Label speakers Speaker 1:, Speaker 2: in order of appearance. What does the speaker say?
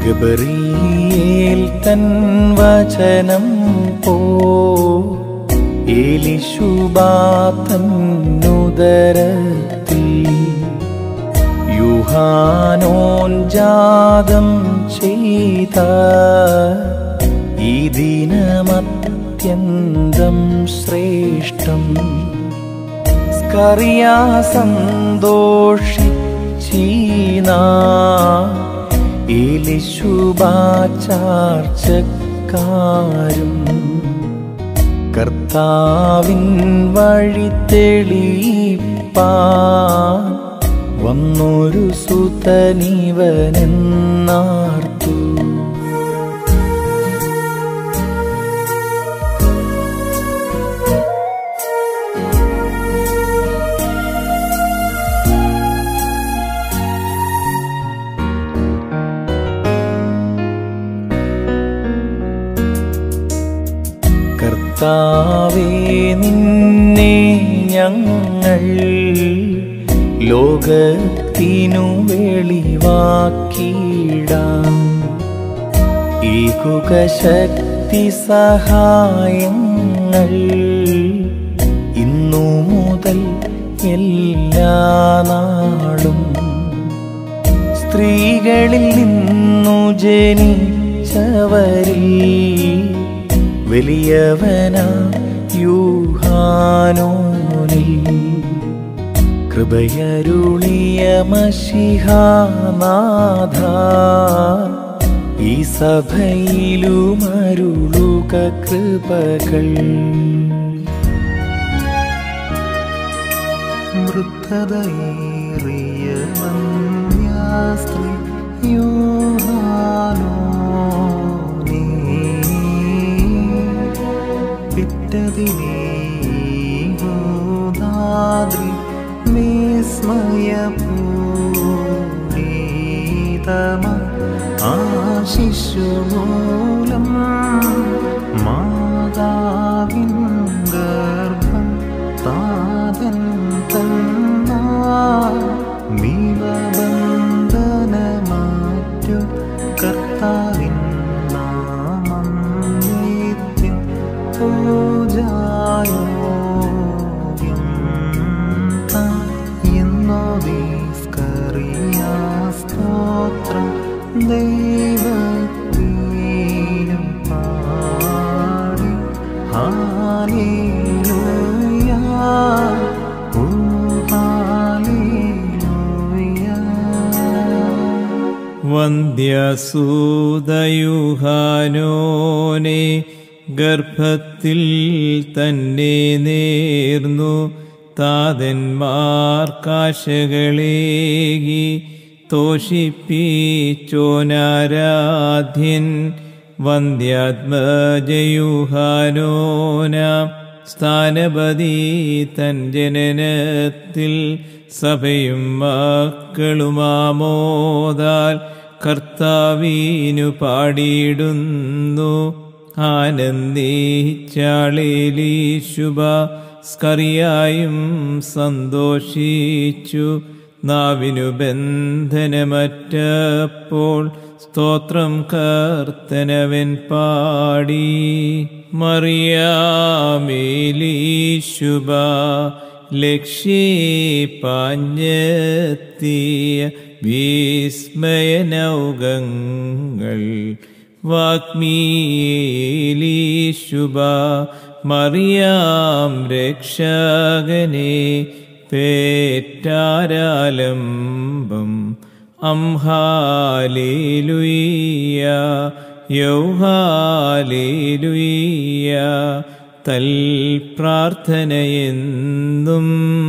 Speaker 1: ഗബറിയേൽ തൻ വചനം പോ ഏലിശുബാത്തന്നുദരത്തിൽ യുഹാനോൻ ജാതം ചെയ്ത ഈ ദിനമത്യന്തം ശ്രേഷ്ഠം സ്കറിയാ സന്തോഷിച്ചീന ഏലിശുബാചാർച്ചക്കാരും കർത്താവിൻ വഴി തെളിപ്പാൻ വന്നൊരു സുതനിവനെന്നാർത്തു കർത്താവേ നിന്നെ ഞങ്ങൾ ലോകത്തിനു വെളിവാക്കിയിടാം ഏകുക ശക്തി സഹായങ്ങൾ ഇന്നു മുതൽ എല്ലാ നാളും സ്ത്രീകളിൽ നിന്നു ജനിച്ചവരിൽ വലിയവന യൂഹാനോനിൽ കൃപയരുളിയ മഷിഹാനാഥ ഈ സഭയിലുമരുളുക കൃപകൾ
Speaker 2: വൃദ്ധതയേറിയ വന്യാസ്ത്രീ യോഹാനോനേ പിറ്റതിനെ ഗോദാദ്രി വിസ്മയപൂരിതമ ആശിശുമൂലം മാതാവിൻ ഗർഭം താതൻ തന്നാ മീവബന്ധനമാറ്റു കർത്താവിൻ നാമം നിത്യം പൂജായോഗ്യം താൻ എന്നോദീസ്കറിയാ സ്തോത്രം ദൈവത്തിനും പാടി ഹാലേലൂയ ഓ ഹാലേലൂയ
Speaker 3: വന്ധ്യസൂതയുഹാനോനെ ഗർഭത്തിൽ തന്നെ നേർന്നു താതന്മാർക്കാശകളേകി തോഷിപ്പിച്ചോനാരാധ്യൻ വന്ധ്യാത്മജയുഹാനോന സ്ഥാനപതി തൻ ജനനത്തിൽ സഭയും മക്കളുമാമോദാൽ കർത്താവീനു പാടിയിടുന്നു ആനന്ദിച്ചാളേലീശുഭ സ്കറിയായും സന്തോഷിച്ചു നാവിനു ബന്ധനമറ്റപ്പോൾ സ്തോത്രം കർത്തനവൻ പാടി മറിയാമേലീശുഭ ലക്ഷ്യപാഞ്ഞെത്തിയ വിസ്മയനൗകങ്ങൾ വാഗ്മീലീശുഭ മറിയാം രക്ഷകനെ പേറ്റാരാലംബം അംഹാലേലുയ്യ യൗഹാലേലുയ്യ തൽ പ്രാർത്ഥനയെന്നും